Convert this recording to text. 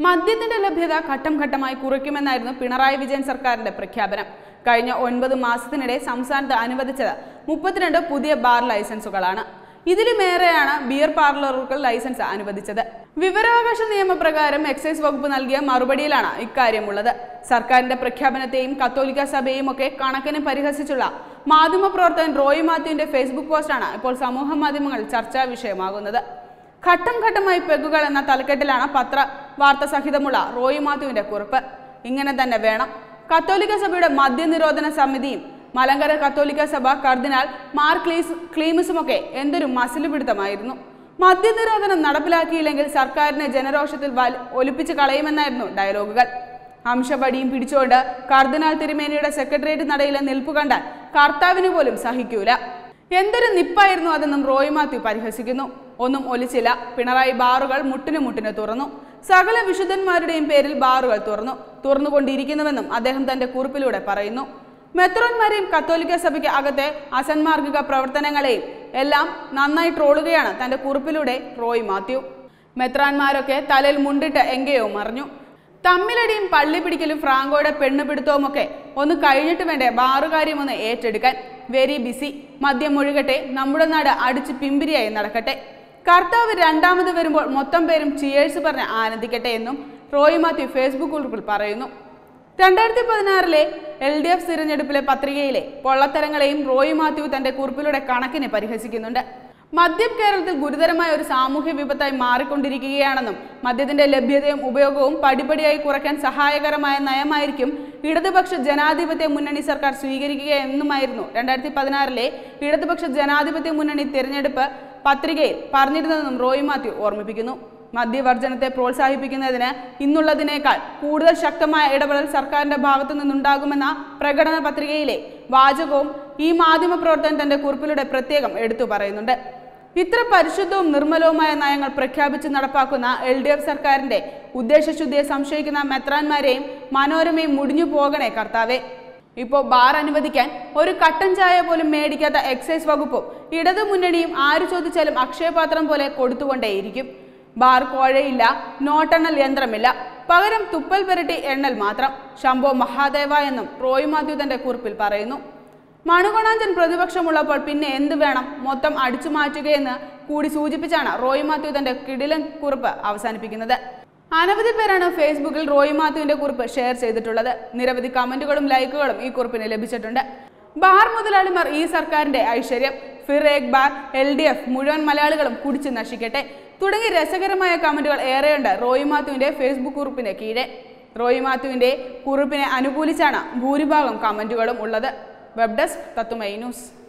മദ്യത്തിന്റെ ലഭ്യത ഘട്ടം ഘട്ടമായി കുറയ്ക്കുമെന്നായിരുന്നു പിണറായി വിജയൻ സർക്കാരിന്റെ പ്രഖ്യാപനം കഴിഞ്ഞ ഒൻപത് മാസത്തിനിടെ സംസ്ഥാനത്ത് അനുവദിച്ചത് മുപ്പത്തിരണ്ട് പുതിയ ബാർ ലൈസൻസുകളാണ് ഇതിലുമേറെയാണ് ബിയർ പാർലറുകൾ ലൈസൻസ് അനുവദിച്ചത് വിവരാവകാശ നിയമപ്രകാരം എക്സൈസ് വകുപ്പ് നൽകിയ മറുപടിയിലാണ് ഇക്കാര്യമുള്ളത് സർക്കാരിന്റെ പ്രഖ്യാപനത്തെയും കത്തോലിക്ക സഭയെയും ഒക്കെ കണക്കിന് പരിഹസിച്ചുള്ള മാധ്യമപ്രവർത്തകൻ റോയ് മാത്യുവിന്റെ ഫേസ്ബുക്ക് പോസ്റ്റാണ് ഇപ്പോൾ സമൂഹ മാധ്യമങ്ങളിൽ ചർച്ചാ വിഷയമാകുന്നത് ഘട്ടം ഘട്ടമായി പെഗുകൾ എന്ന തലക്കെട്ടിലാണ് പത്ര വാർത്ത സഹിതമുള്ള റോയി മാത്യുവിന്റെ കുറിപ്പ് ഇങ്ങനെ തന്നെ വേണം കത്തോലിക്ക സഭയുടെ മദ്യനിരോധന സമിതിയും മലങ്കര കത്തോലിക്ക സഭ കർദിനാൾ മാർ ക്ലീസ് ക്ലീമിസുമൊക്കെ എന്തൊരു മസില് പിടുത്തമായിരുന്നു മദ്യനിരോധനം നടപ്പിലാക്കിയില്ലെങ്കിൽ സർക്കാരിനെ ജനരോഷത്തിൽ വൽ ഒലിപ്പിച്ച് കളയുമെന്നായിരുന്നു ഡയലോഗുകൾ അംശപടിയും പിടിച്ചുകൊണ്ട് കർദിനാൾ തിരുമേനിയുടെ സെക്രട്ടേറിയറ്റ് നടയിലെ നിൽപ്പ് കണ്ടാൽ കർത്താവിന് പോലും സഹിക്കൂല എന്തൊരു നിപ്പായിരുന്നു അതെന്നും റോയ് മാത്യു പരിഹസിക്കുന്നു ഒന്നും ഒലിച്ചില്ല പിണറായി ബാറുകൾ മുട്ടിനു മുട്ടിന് തുറന്നു സകല വിശുദ്ധന്മാരുടെയും പേരിൽ ബാറുകൾ തുറന്നു തുറന്നുകൊണ്ടിരിക്കുന്നുവെന്നും അദ്ദേഹം തന്റെ കുറിപ്പിലൂടെ പറയുന്നു മെത്രോന്മാരെയും കത്തോലിക്ക സഭയ്ക്ക് അകത്തെ അസന്മാർഗിക പ്രവർത്തനങ്ങളെയും എല്ലാം നന്നായി ട്രോളുകയാണ് തന്റെ കുറിപ്പിലൂടെ റോയ് മാത്യു മെത്രാന്മാരൊക്കെ തലയിൽ മുണ്ടിട്ട് എങ്കയോ മറിഞ്ഞു തമ്മിലടിയും പള്ളി പിടിക്കലും ഫ്രാങ്കോയുടെ പെണ്ണുപിടുത്തവും ഒക്കെ ഒന്ന് കഴിഞ്ഞിട്ട് വേണ്ടേ ബാറുകാര്യം ഒന്ന് ഏറ്റെടുക്കാൻ വെരി ബിസി മദ്യം ഒഴുകട്ടെ നമ്മുടെ നാട് അടിച്ച് പിമ്പിരിയായി നടക്കട്ടെ കർത്താവ് രണ്ടാമത് വരുമ്പോൾ മൊത്തം പേരും ചിയേഴ്സ് പറഞ്ഞ് ആനന്ദിക്കട്ടെ എന്നും റോയ് മാത്യു ഫേസ്ബുക്ക് കുറിപ്പിൽ പറയുന്നു രണ്ടായിരത്തി പതിനാറിലെ എൽ ഡി എഫ് തിരഞ്ഞെടുപ്പിലെ പത്രികയിലെ പൊള്ളത്തരങ്ങളെയും റോയ് മാത്യു തന്റെ കുറിപ്പിലൂടെ കണക്കിന് പരിഹസിക്കുന്നുണ്ട് മദ്യം കേരളത്തിൽ ഗുരുതരമായ ഒരു സാമൂഹ്യ വിപത്തായി മാറിക്കൊണ്ടിരിക്കുകയാണെന്നും മദ്യത്തിന്റെ ലഭ്യതയും ഉപയോഗവും പടിപടിയായി കുറയ്ക്കാൻ സഹായകരമായ നയമായിരിക്കും ഇടതുപക്ഷ ജനാധിപത്യ മുന്നണി സർക്കാർ സ്വീകരിക്കുക എന്നുമായിരുന്നു രണ്ടായിരത്തി പതിനാറിലെ ഇടതുപക്ഷ ജനാധിപത്യ മുന്നണി തിരഞ്ഞെടുപ്പ് പത്രികയിൽ പറഞ്ഞിരുന്നതെന്നും റോയ് മാത്യു ഓർമ്മിപ്പിക്കുന്നു മദ്യവർജനത്തെ പ്രോത്സാഹിപ്പിക്കുന്നതിന് ഇന്നുള്ളതിനേക്കാൾ കൂടുതൽ ശക്തമായ ഇടപെടൽ സർക്കാരിന്റെ ഭാഗത്തു നിന്നുണ്ടാകുമെന്ന പ്രകടന പത്രികയിലെ വാചകവും ഈ മാധ്യമപ്രവർത്തകൻ തന്റെ കുറിപ്പിലൂടെ പ്രത്യേകം എടുത്തു പറയുന്നുണ്ട് ഇത്ര പരിശുദ്ധവും നിർമ്മലവുമായ നയങ്ങൾ പ്രഖ്യാപിച്ച് നടപ്പാക്കുന്ന എൽ ഡി എഫ് സർക്കാരിന്റെ ഉദ്ദേശശുദ്ധിയെ സംശയിക്കുന്ന മെത്രാന്മാരെയും മനോരമയും മുടിഞ്ഞു പോകണേ കർത്താവേ ഇപ്പോൾ ബാർ അനുവദിക്കാൻ ഒരു കട്ടൻ ചായ പോലും മേടിക്കാത്ത എക്സൈസ് വകുപ്പും ഇടതു മുന്നണിയും ആര് ചോദിച്ചാലും അക്ഷയപാത്രം പോലെ കൊടുത്തുകൊണ്ടേയിരിക്കും ബാർ കോഴയില്ല നോട്ടെണ്ണൽ യന്ത്രമില്ല പകരം തുപ്പൽ പുരട്ടി എണ്ണൽ മാത്രം ശംഭോ മഹാദേവ എന്നും റോയ് മാത്യു തന്റെ കുറിപ്പിൽ പറയുന്നു മണുകൊണാഞ്ചൻ പ്രതിപക്ഷമുള്ളപ്പോൾ പിന്നെ എന്ത് വേണം മൊത്തം അടിച്ചു മാറ്റുകയെന്ന് കൂടി സൂചിപ്പിച്ചാണ് റോയ് മാത്യു തന്റെ കിടിലൻ കുറിപ്പ് അവസാനിപ്പിക്കുന്നത് അനവധി പേരാണ് ഫേസ്ബുക്കിൽ റോയ് മാത്യുവിന്റെ കുറിപ്പ് ഷെയർ ചെയ്തിട്ടുള്ളത് നിരവധി കമന്റുകളും ലൈക്കുകളും ഈ കുറിപ്പിന് ലഭിച്ചിട്ടുണ്ട് ബാർ മുതലാളിമാർ ഈ സർക്കാരിന്റെ ഐശ്വര്യം ഫിർ ഏക് ബാർ എൽ ഡി എഫ് മുഴുവൻ മലയാളികളും കുടിച്ചു നശിക്കട്ടെ തുടങ്ങി രസകരമായ കമന്റുകൾ ഏറെയുണ്ട് റോയ് മാത്യുവിന്റെ ഫേസ്ബുക്ക് കുറിപ്പിന് കീഴെ റോയ് മാത്യുവിന്റെ കുറിപ്പിനെ അനുകൂലിച്ചാണ് ഭൂരിഭാഗം കമന്റുകളും ഉള്ളത് വെബ് ഡെസ്ക് തത്തുമൈ ന്യൂസ്